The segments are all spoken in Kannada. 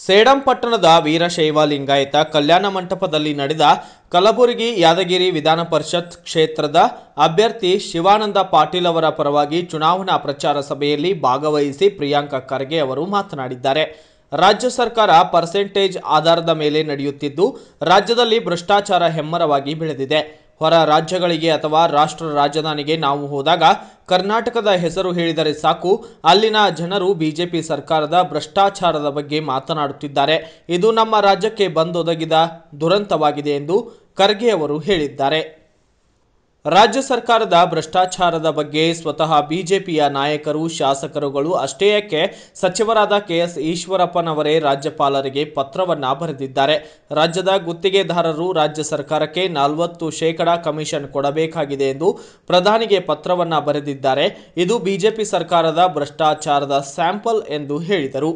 ಸೇಡಂ ಪಟ್ಟಣದ ವೀರಶೈವ ಲಿಂಗಾಯತ ಕಲ್ಯಾಣ ಮಂಟಪದಲ್ಲಿ ನಡೆದ ಕಲಬುರಗಿ ಯಾದಗಿರಿ ವಿಧಾನ ಪರಿಷತ್ ಕ್ಷೇತ್ರದ ಅಭ್ಯರ್ಥಿ ಶಿವಾನಂದ ಪಾಟೀಲ್ ಅವರ ಪರವಾಗಿ ಚುನಾವಣಾ ಪ್ರಚಾರ ಸಭೆಯಲ್ಲಿ ಭಾಗವಹಿಸಿ ಪ್ರಿಯಾಂಕ ಖರ್ಗೆ ಅವರು ಮಾತನಾಡಿದ್ದಾರೆ ರಾಜ್ಯ ಸರ್ಕಾರ ಪರ್ಸೆಂಟೇಜ್ ಆಧಾರದ ಮೇಲೆ ನಡೆಯುತ್ತಿದ್ದು ರಾಜ್ಯದಲ್ಲಿ ಭ್ರಷ್ಟಾಚಾರ ಹೆಮ್ಮರವಾಗಿ ಬೆಳೆದಿದೆ ಹೊರ ರಾಜ್ಯಗಳಿಗೆ ಅಥವಾ ರಾಷ್ಟ್ರ ರಾಜಧಾನಿಗೆ ನಾವು ಹೋದಾಗ ಕರ್ನಾಟಕದ ಹೆಸರು ಹೇಳಿದರೆ ಸಾಕು ಅಲ್ಲಿನ ಜನರು ಬಿಜೆಪಿ ಸರ್ಕಾರದ ಭ್ರಷ್ಟಾಚಾರದ ಬಗ್ಗೆ ಮಾತನಾಡುತ್ತಿದ್ದಾರೆ ಇದು ನಮ್ಮ ರಾಜ್ಯಕ್ಕೆ ಬಂದೊದಗಿದ ದುರಂತವಾಗಿದೆ ಎಂದು ಖರ್ಗೆ ಅವರು ಹೇಳಿದ್ದಾರೆ ರಾಜ್ಯ ಸರ್ಕಾರದ ಭ್ರಷ್ಟಾಚಾರದ ಬಗ್ಗೆ ಸ್ವತಃ ಬಿಜೆಪಿಯ ನಾಯಕರು ಶಾಸಕರುಗಳು ಅಷ್ಟೇ ಯಾಕೆ ಸಚಿವರಾದ ಕೆಎಸ್ ಈಶ್ವರಪ್ಪನವರೇ ರಾಜ್ಯಪಾಲರಿಗೆ ಪತ್ರವನ್ನ ಬರೆದಿದ್ದಾರೆ ರಾಜ್ಯದ ಗುತ್ತಿಗೆದಾರರು ರಾಜ್ಯ ಸರ್ಕಾರಕ್ಕೆ ನಲವತ್ತು ಶೇಕಡಾ ಕಮಿಷನ್ ಕೊಡಬೇಕಾಗಿದೆ ಎಂದು ಪ್ರಧಾನಿಗೆ ಪತ್ರವನ್ನ ಬರೆದಿದ್ದಾರೆ ಇದು ಬಿಜೆಪಿ ಸರ್ಕಾರದ ಭ್ರಷ್ಟಾಚಾರದ ಸ್ಯಾಂಪಲ್ ಎಂದು ಹೇಳಿದರು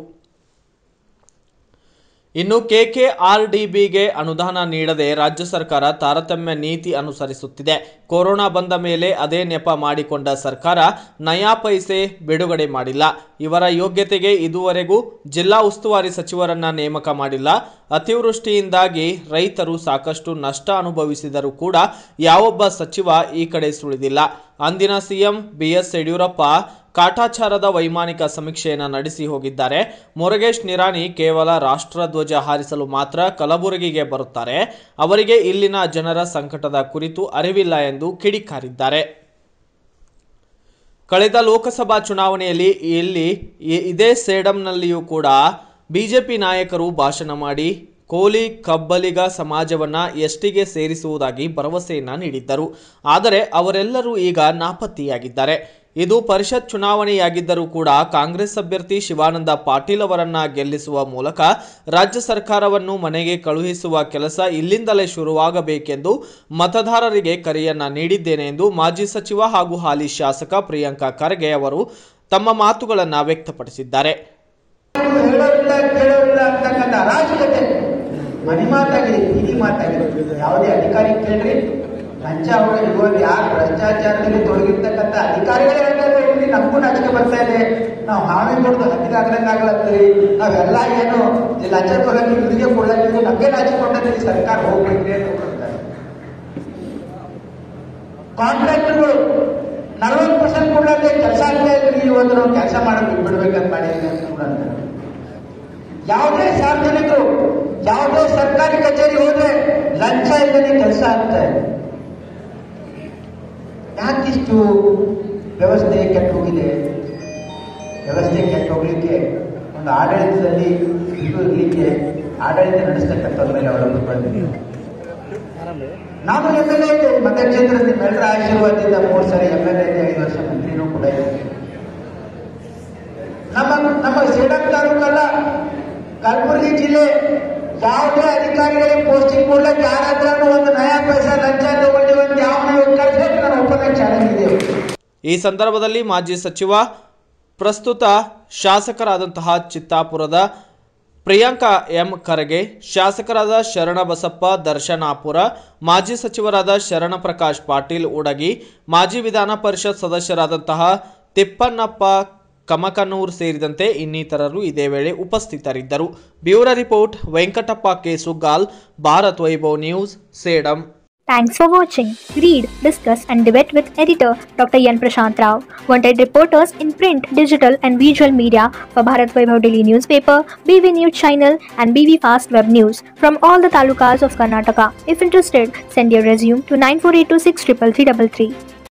ಇನ್ನು ಕೆಕೆಆರ್ಡಿಬಿಗೆ ಅನುದಾನ ನೀಡದೆ ರಾಜ್ಯ ಸರ್ಕಾರ ತಾರತಮ್ಯ ನೀತಿ ಅನುಸರಿಸುತ್ತಿದೆ ಕೊರೋನಾ ಬಂದ ಮೇಲೆ ಅದೇ ನೆಪ ಮಾಡಿಕೊಂಡ ಸರ್ಕಾರ ನಯಾ ಪೈಸೆ ಬಿಡುಗಡೆ ಮಾಡಿಲ್ಲ ಇವರ ಯೋಗ್ಯತೆಗೆ ಇದುವರೆಗೂ ಜಿಲ್ಲಾ ಉಸ್ತುವಾರಿ ಸಚಿವರನ್ನ ನೇಮಕ ಮಾಡಿಲ್ಲ ಅತಿವೃಷ್ಟಿಯಿಂದಾಗಿ ರೈತರು ಸಾಕಷ್ಟು ನಷ್ಟ ಅನುಭವಿಸಿದರೂ ಕೂಡ ಯಾವೊಬ್ಬ ಸಚಿವ ಈ ಕಡೆ ಸುಳಿದಿಲ್ಲ ಅಂದಿನ ಸಿಎಂ ಬಿಎಸ್ ಯಡಿಯೂರಪ್ಪ ಕಾಟಾಚಾರದ ವೈಮಾನಿಕ ಸಮೀಕ್ಷೆಯನ್ನು ನಡೆಸಿ ಹೋಗಿದ್ದಾರೆ ಮುರುಗೇಶ್ ನಿರಾಣಿ ಕೇವಲ ರಾಷ್ಟ್ರಧ್ವಜ ಹಾರಿಸಲು ಮಾತ್ರ ಕಲಬುರಗಿಗೆ ಬರುತ್ತಾರೆ ಅವರಿಗೆ ಇಲ್ಲಿನ ಜನರ ಸಂಕಟದ ಕುರಿತು ಅರಿವಿಲ್ಲ ಎಂದು ಕಿಡಿಕಾರಿದ್ದಾರೆ ಕಳೆದ ಲೋಕಸಭಾ ಚುನಾವಣೆಯಲ್ಲಿ ಇಲ್ಲಿ ಇ- ಇದೇ ಸೇಡಂನಲ್ಲಿಯೂ ಕೂಡ ಬಿಜೆಪಿ ನಾಯಕರು ಭಾಷಣ ಮಾಡಿ ಕೋಲಿ ಕಬ್ಬಲಿಗ ಸಮಾಜವನ್ನ ಎಸ್ಟಿಗೆ ಸೇರಿಸುವುದಾಗಿ ಭರವಸೆಯನ್ನ ನೀಡಿದ್ದರು ಆದರೆ ಅವರೆಲ್ಲರೂ ಈಗ ನಾಪತ್ತೆಯಾಗಿದ್ದಾರೆ ಇದು ಪರಿಷತ್ ಚುನಾವಣೆಯಾಗಿದ್ದರೂ ಕೂಡ ಕಾಂಗ್ರೆಸ್ ಅಭ್ಯರ್ಥಿ ಶಿವಾನಂದ ಪಾಟೀಲ್ ಅವರನ್ನ ಗೆಲ್ಲಿಸುವ ಮೂಲಕ ರಾಜ್ಯ ಸರ್ಕಾರವನ್ನು ಮನೆಗೆ ಕಳುಹಿಸುವ ಕೆಲಸ ಇಲ್ಲಿಂದಲೇ ಶುರುವಾಗಬೇಕೆಂದು ಮತದಾರರಿಗೆ ಕರೆಯನ್ನ ನೀಡಿದ್ದೇನೆ ಎಂದು ಮಾಜಿ ಸಚಿವ ಹಾಗೂ ಹಾಲಿ ಶಾಸಕ ಪ್ರಿಯಾಂಕ ಖರ್ಗೆ ಅವರು ತಮ್ಮ ಮಾತುಗಳನ್ನು ವ್ಯಕ್ತಪಡಿಸಿದ್ದಾರೆ ನೀವು ಹೇಳೋರಿಲ್ಲ ಕೇಳೋರಿಲ್ಲ ಅಂತಕ್ಕಂಥ ಅರಾಜಕತೆ ಮನಿ ಮಾತಾಗಿದೆ ಕಿವಿ ಮಾತಾಗಿದೆ ಯಾವುದೇ ಅಧಿಕಾರಿ ಕೇಳ್ರಿ ಲಂಚ ಅವರು ಇವಾಗ ಯಾರು ಭ್ರಷ್ಟಾಚಾರದಲ್ಲಿ ತೊಡಗಿರ್ತಕ್ಕಂಥ ಅಧಿಕಾರಿಗಳೇ ಹೇಳ್ತಾರೆ ಇಲ್ಲಿ ನಮಗೂ ನಾಚಿಕೆ ಬರ್ತಾ ಇದೆ ನಾವು ಹಾವಿ ಕೊಡ್ದು ಹತ್ತಿರ ಆಗ್ಲಂಗಾಗ್ಲತ್ತೀರಿ ನಾವೆಲ್ಲ ಏನು ಈ ಲಂಚ ತೊಗೊಳಕ್ಕೆ ಇವ್ರಿಗೆ ಕೊಡ್ಲಕ್ಕೆ ನಮಗೆ ನಾಚಿಕೆ ಕೊಟ್ಟಂದ್ರೆ ಈ ಸರ್ಕಾರ ಹೋಗ್ಬೇಕ್ರಿ ಅಂತ ಕೊಡ್ತಾರೆ ಕಾಂಟ್ರಾಕ್ಟರ್ಗಳು ನಲವತ್ತು ಪರ್ಸೆಂಟ್ ಕೊಡಕ್ಕೆ ಕೆಲಸ ಆಗ್ತಾ ಇದ್ರಿ ಇವತ್ತು ನಾವು ಕೆಲಸ ಮಾಡೋದು ಬಿಡ್ಬೇಕಂತ ಮಾಡಿದ್ವಿ ಅಂತ ಕೂಡ ಅಂತಾರೆ. ಯಾವುದೇ ಸಾರ್ವಜನಿಕರು ಯಾವುದೇ ಸರ್ಕಾರಿ ಕಚೇರಿ ಹೋದ್ರೆ ಲಂಚ ಇಲ್ಲದೆ ಕೆಲಸ ಆಗ್ತಾ ಇದೆ ಯಾಕಿಷ್ಟು ವ್ಯವಸ್ಥೆ ಕೆಟ್ಟು ಹೋಗಿದೆ ವ್ಯವಸ್ಥೆ ಕೆಟ್ಟು ಹೋಗ್ಲಿಕ್ಕೆ ಒಂದು ಆಡಳಿತದಲ್ಲಿ ಇದು ಇರ್ಲಿಕ್ಕೆ ಆಡಳಿತ ನಡೆಸ್ತಕ್ಕಂಥವ್ರ ಮೇಲೆ ಅವಲಂಬಿತವಾಗಿದ್ದೀವಿ ನಾನು ಎಮ್ ಎಲ್ ಎ ಇದ್ದೆ ಮತಕ್ಷೇತ್ರದ ನಿಮ್ಮೆಲ್ಲರ ಆಶೀರ್ವಾದದಿಂದ ಮೂರು ಸರಿ ಎಮ್ ಎಲ್ ಎ ಇದ್ದೆ ಐದು ವರ್ಷ ಮಂತ್ರಿನೂ ಕೂಡ ಇದ್ದೆ ನಮ್ಮ ನಮ್ಮ ಸೇಡಂ ತಾಲೂಕಲ್ಲ ಕಲಬುರಗಿ ಜಿಲ್ಲೆ ಯಾವುದೇ ಅಧಿಕಾರಿಗಳಿಗೆ ಪೋಸ್ಟಿಂಗ್ ಕೊಡ್ಲಿಕ್ಕೆ ಯಾರ ಹತ್ರನೂ ಒಂದು ನಯಾ ಪೈಸಾ ಲಂಚ ತಗೊಂಡಿವಿ ಅಂತ ಯಾವ ನೀವು ಕಳ್ಸಕ್ಕೆ ನಾನು ಒಪ್ಪಂದಕ್ಕೆ ಚಾಲೆಂಜ್ ಇದೆಯೋ ಈ ಸಂದರ್ಭದಲ್ಲಿ ಮಾಜಿ ಸಚಿವ ಪ್ರಸ್ತುತ ಶಾಸಕರಾದಂತಹ ಚಿತ್ತಾಪುರದ ಪ್ರಿಯಾಂಕ ಎಂ ಖರ್ಗೆ ಶಾಸಕರಾದ ಶರಣಬಸಪ್ಪ ದರ್ಶನಾಪುರ ಮಾಜಿ ಸಚಿವರಾದ ಶರಣಪ್ರಕಾಶ್ ಪಾಟೀಲ್ ಉಡಗಿ ಮಾಜಿ ವಿಧಾನ ಪರಿಷತ್ ಸದಸ್ಯರಾದಂತಹ ತಿಪ್ಪಣ್ಣಪ್ಪ ಕಮಕನೂರ್ ಸೇರಿದಂತೆ ಇನ್ನಿತರರು ಇದೇ ವೇಳೆ ಉಪಸ್ಥಿತರಿದ್ದರು bureau report Venkatappa K Suggal Bharat Vaibhav news Sedam Thanks for watching. Read, discuss, and debate with editor Dr. Yan Prashant Rao. Wanted reporters in print, digital, and visual media for Bharat Vaibhav Daily Newspaper, BV News Channel, and BV Fast Web News from all the talukas of Karnataka. If interested, send your resume to 9482633333.